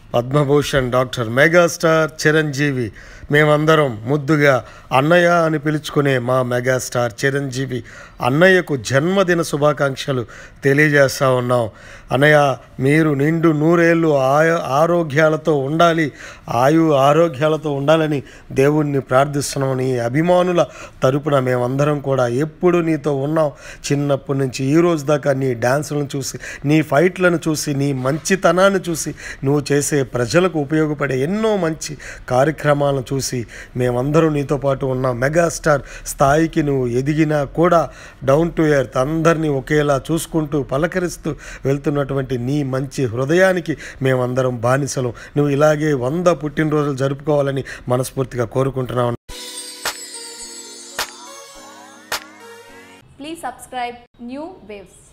Padma Bhushan doctor megastar Chiranjeevi మేమందరం ముద్దుగా అన్నయ్య అని పిలుచుకునే మా మెగాస్టార్ చిరంజీవి అన్నయ్యకు జన్మదిన శుభాకాంక్షలు తెలియజేస్తా ఉన్నాం అన్నయ్య మీరు నిండు నూరేళ్ళు ఆయ ఆరోగ్యాలతో ఉండాలి ఆయు ఆరోగ్యాలతో ఉండాలని దేవుణ్ణి ప్రార్థిస్తున్నాం నీ అభిమానుల తరపున మేమందరం కూడా ఎప్పుడు నీతో ఉన్నాం చిన్నప్పటి నుంచి ఈ రోజు దాకా నీ డ్యాన్సులను చూసి నీ ఫైట్లను చూసి నీ మంచితనాన్ని చూసి నువ్వు చేసే ప్రజలకు ఉపయోగపడే ఎన్నో మంచి కార్యక్రమాలను చూసి మేమందరం నీతో పాటు ఉన్నాం మెగాస్టార్ స్థాయికి నువ్వు ఎదిగినా కూడా డౌన్ టు ఎర్త్ అందరినీ ఒకేలా చూసుకుంటూ పలకరిస్తూ వెళ్తున్నటువంటి నీ మంచి హృదయానికి మేమందరం బానిసలం నువ్వు ఇలాగే వంద పుట్టినరోజులు జరుపుకోవాలని మనస్ఫూర్తిగా కోరుకుంటున్నాం Please subscribe New Waves.